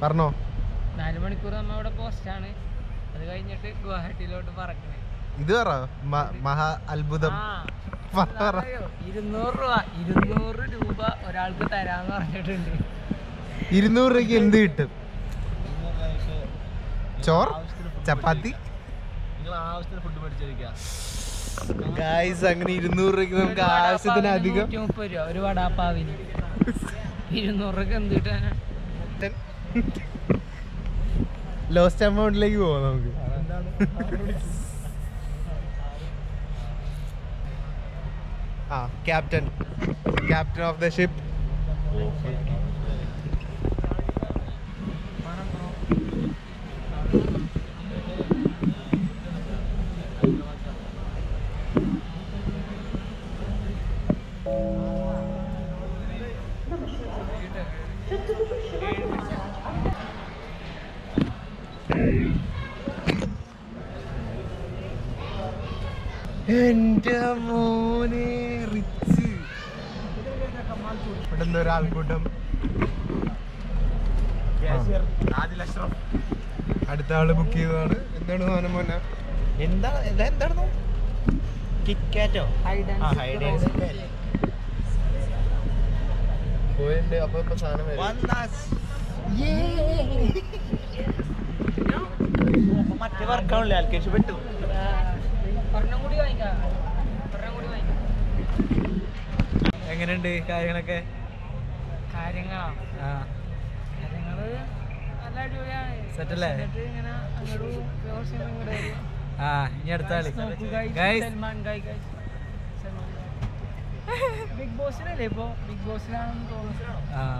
പറഞ്ഞോ നാല് മണിക്കൂർ നമ്മ ഇവിടെ പോസ്റ്റാണ് അത് കഴിഞ്ഞിട്ട് ഗുവാഹട്ടിയിലോട്ട് പറക്കണേ ഇത് പറ മ- മഹാ അത്ഭുതം ആ, പറ, പറ. അറിയോ? ഇരുന്നൂറ് രൂപ ഇരുന്നൂറ് രൂപ ഒരാൾക്ക് തരാന്ന് പറഞ്ഞിട്ടുണ്ട് ഇരുന്നൂറ് രൂപയ്ക്ക് എന്ത് കിട്ടും ചോറ് ചപ്പാത്തി നിങ്ങൾ ആവശ്യത്തിന് ഫുഡ് മേടിച്ചിരിക്കുക ഗായ്സ് അങ്ങനെ ഇരുന്നൂറ് രൂപയ്ക്ക് നമുക്ക് ആവശ്യത്തിന് അധികം നൂറ്റി മുപ്പത് രൂപ ഒരു വടാപ്പാവിന് ഇരുന്നൂറ് രൂപക്ക് എന്ത് കിട്ടാനാ ലോസ്റ്റ് എമൗണ്ടിലേക്ക് പോവാം നമുക്ക് ആ captain captain of the ship എന്റെ മോനെ റിച്ച് ഇവിടെ എന്തോ ഒരാൾക്കൂട്ടം ആദിൽ അഷ്റഫ് അടുത്ത ആള് ബുക്ക് ചെയ്തതാണ് എന്താണ് സാധനം മോനെ എന്താ എന്താ എന്തായിരുന്നു കിക്കാറ്റോ ആ ഹൈഡ് ആൻഡ് പോയിട്ടുണ്ട് അപ്പൊ ഇപ്പൊ സാധനം വരും മറ്റേ വർക്കാണല്ലേ ആൽക്കേഷ് പെട്ടു ഒരെണ്ണം കൂടി വാങ്ങിക്കാം ഒരെണ്ണം കൂടി വാങ്ങിക്കാം എങ്ങനെയുണ്ട് കാര്യങ്ങളൊക്കെ കാര്യങ്ങളാ കാര്യങ്ങള് നല്ല അടിപൊളിയാണ് Set അല്ലേ? എന്നിട്ട് ഇങ്ങനെ അങ്ങോട്ട് വ്യവസ്ഥ ഇങ്ങോട്ട് വരും. ആ ഇനി അടുത്ത ആള് നോക്കൂ guys, Guys. സൽമാൻ ഗായ് guys. സൽമാൻ ഗായ്. ബിഗ് ബോസിലല്ലേ ഇപ്പൊ ബിഗ് ബോസിലാണെന്ന് തോന്നുന്നു ആ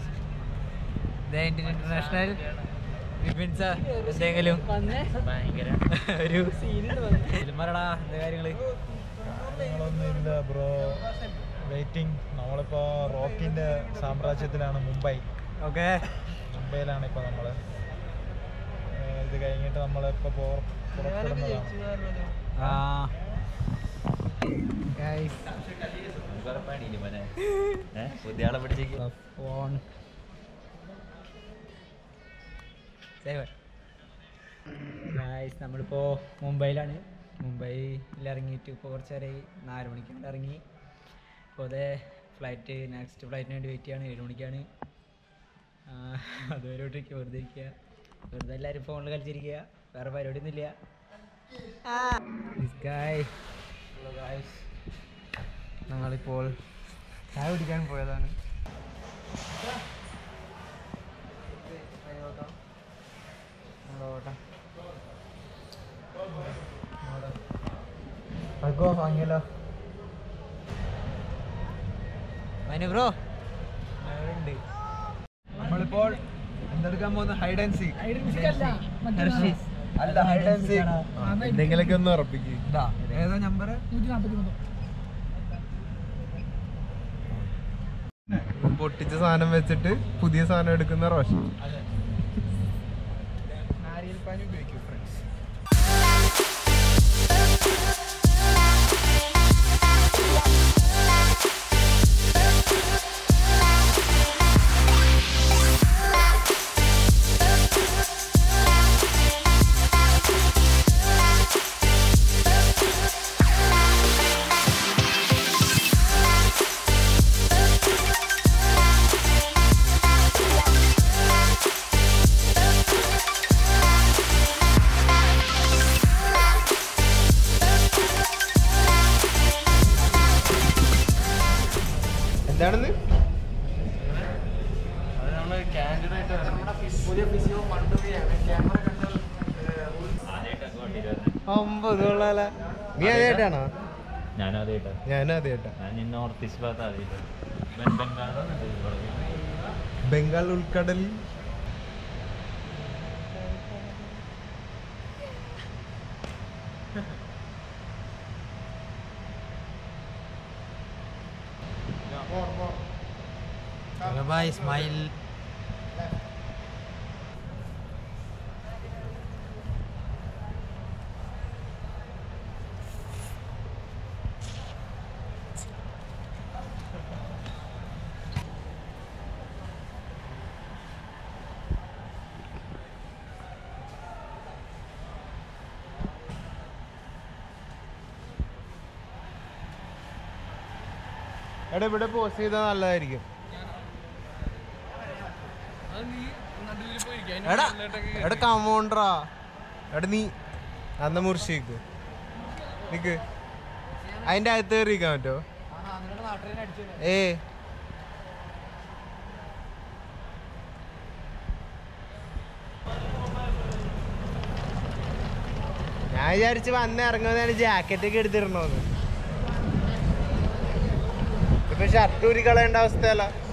ഇന്റർനാഷണൽ വിപിൻസ എന്തെങ്കിലും വന്നേ ഒരു പറടാ എന്താ കാര്യങ്ങള് ഒന്നുമില്ല ബ്രോ വെയിറ്റിംഗ് നമ്മളിപ്പോ റോക്കിന്റെ സാമ്രാജ്യത്തിലാണ് മുംബൈ ഓക്കെ മുംബൈയിലാണ് ഇപ്പൊ നമ്മള് ഏഹ് ഇത് കഴിഞ്ഞിട്ട് നമ്മളിപ്പോ പോ- പുറപ്പെടുന്നതാണ് ആ ഗൈസ് പുതിയ ആളെ പിടിച്ചേക്ക് ഫോൺ ഗൈസ് നമ്മളിപ്പോൾ മുംബൈയിലാണ് മുംബൈയിൽ ഇറങ്ങിയിട്ട് ഇപ്പോൾ കുറച്ച് നേരമായി നാല് മണിക്കാണ് ഇറങ്ങി ഇപ്പോൾ അതേ ഫ്ലൈറ്റ് നെക്സ്റ്റ് ഫ്ലൈറ്റിന് വേണ്ടി വെയിറ്റ് ചെയ്യാണ് ഏഴ് മണിക്കാണ് ആ, അതുവരെ ഇട്ടിരിക്കുക വെറുതെ ഇരിക്കുക വെറുതെ എല്ലാവരും ഫോണിൽ കളിച്ചിരിക്കുക വേറെ പരിപാടിയൊന്നുമില്ല ഗായ് ഗായ്സ് ഞങ്ങളിപ്പോൾ ചായ കുടിക്കാൻ പോയതാണ് അൽക്കോ വാങ്ങിയല്ലോ മനു ബ്രോ ഉണ്ട് നമ്മളിപ്പോൾ എന്തെടുക്കാൻ പോകുന്ന ഹൈഡ് ആൻഡ് സീക്ക് ഹർഷീസ് അല്ല ഹൈഡ് ആൻഡ് സീക്ക് എന്തെങ്കിലൊക്കെ ഒന്ന് ഉറപ്പിക്കും ഏതാ നമ്പർ പൊട്ടിച്ച സാധനം വെച്ചിട്ട് പുതിയ സാധനം എടുക്കുന്ന റോഷൻ നാരിയൽപ്പാനി ഉപയോഗിക്കും ഫ്രണ്ട്സ് എന്താണെന്ന് ഒമ്പത് കൊള്ളാല നീ ആദ്യമായിട്ടാണോ ഞാനും അതേട്ടാ ഞാനും ആദ്യമായിട്ടാ ഞാൻ ഇന്ന് നോർത്ത് ഈസ്റ്റ് ഭാഗത്ത് ആദ്യമായിട്ടാ ബംഗാളിലാണ് ബംഗാൾ ഉൾക്കടലിൽ ബൈ സ്മൈൽ എടാ ഇവിടെ പോസ്റ്റ് ചെയ്താൽ നല്ലതായിരിക്കും എടാ എടാ കമോണ്ടറാ എടാ നീ അന്ന മുറിച്ചേക്ക് നിക്ക് അതിന്റെ അകത്ത് കയറിയിരിക്കാൻ പറ്റോ ഏ ഞാൻ വിചാരിച്ച് വന്ന് ഇറങ്ങുന്നതാണ് ജാക്കറ്റ് ഒക്കെ എടുത്തിടണോന്ന് ഇപ്പൊ ഷർട്ട് ഊരി കളയേണ്ട അവസ്ഥയല്ല